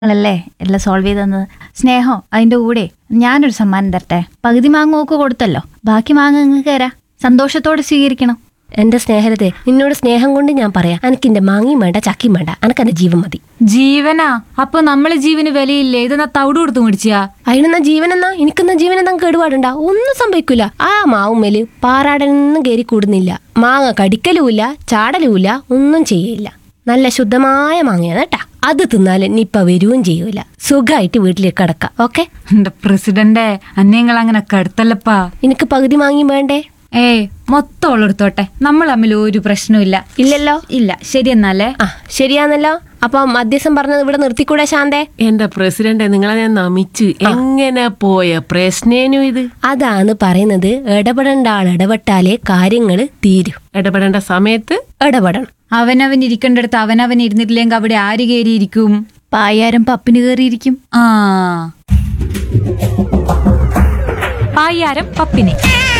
ങ്ങളല്ലേ എല്ലാം സോൾവ് ചെയ്ത് തന്നത് സ്നേഹം അതിന്റെ കൂടെ ഞാനൊരു സമ്മാനം തരട്ടെ പകുതി മാങ്ങ ഓക്ക് കൊടുത്തല്ലോ ബാക്കി മാങ്ങ നിങ്ങൾക്ക് തരാം സന്തോഷത്തോടെ സ്വീകരിക്കണം എന്റെ സ്നേഹരത്തെ നിന്നോട് സ്നേഹം കൊണ്ട് ഞാൻ പറയാം എനിക്ക് എന്റെ മാങ്ങിയും വേണ്ട ചക്കിയും വേണ്ട എനക്ക് എന്റെ ജീവൻ മതി ജീവനാ അപ്പൊ നമ്മളെ ജീവന് വിലയില്ലേ ഇതെന്നാ തവിട് കൊടുത്ത് മേടിച്ചാ അതിനെന്നാ ജീവനെന്നാ എനിക്കെന്നാ ജീവനെന്നാ കേടുപാടുണ്ടാ ഒന്നും സംഭവിക്കൂല ആ മാവുമ്മേല് പാറാടനൊന്നും കയറി കൂടുന്നില്ല മാങ്ങ കടിക്കലുമില്ല ചാടലുമില്ല ഒന്നും ചെയ്യില്ല നല്ല ശുദ്ധമായ മാങ്ങയാണ് കേട്ടാ അത് തിന്നാല് നിപ്പ വരുകയും ചെയ്യൂല സുഖമായിട്ട് വീട്ടിലേക്ക് കിടക്കാം ഓക്കെ എന്റെ പ്രസിഡന്റെ അന്നേങ്ങൾ അങ്ങനെ കടുത്തല്ലപ്പാ എനിക്ക് പകുതി മാങ്ങിയും വേണ്ടേ ഏയ് മൊത്തം ഉള്ളെടുത്തോട്ടെ നമ്മൾ തമ്മിൽ ഒരു പ്രശ്നമില്ല ഇല്ലല്ലോ ഇല്ല ശരി എന്നാലേ ആ ശരിയാന്നല്ലോ അപ്പൊ മധ്യസ്ഥം പറഞ്ഞത് ഇവിടെ നിർത്തിക്കൂടെ ശാന്തേ എന്റെ പ്രസിഡന്റ് നിങ്ങളെ ഞാൻ നമിച്ചു എങ്ങനെ പോയ പ്രശ്നേനു ഇത് അതാണ് പറയുന്നത് ഇടപെടേണ്ട ആൾ ഇടപെട്ടാലേ കാര്യങ്ങൾ തീരും ഇടപെടേണ്ട സമയത്ത് ഇടപെടണം അവനവൻ ഇരിക്കേണ്ടടുത്ത് അവനവൻ ഇരുന്നിട്ടില്ലെങ്കിൽ അവിടെ ആര് കയറിയിരിക്കും പായാരം പപ്പിന് കയറിയിരിക്കും ആ പായ്യാരം പപ്പിനെ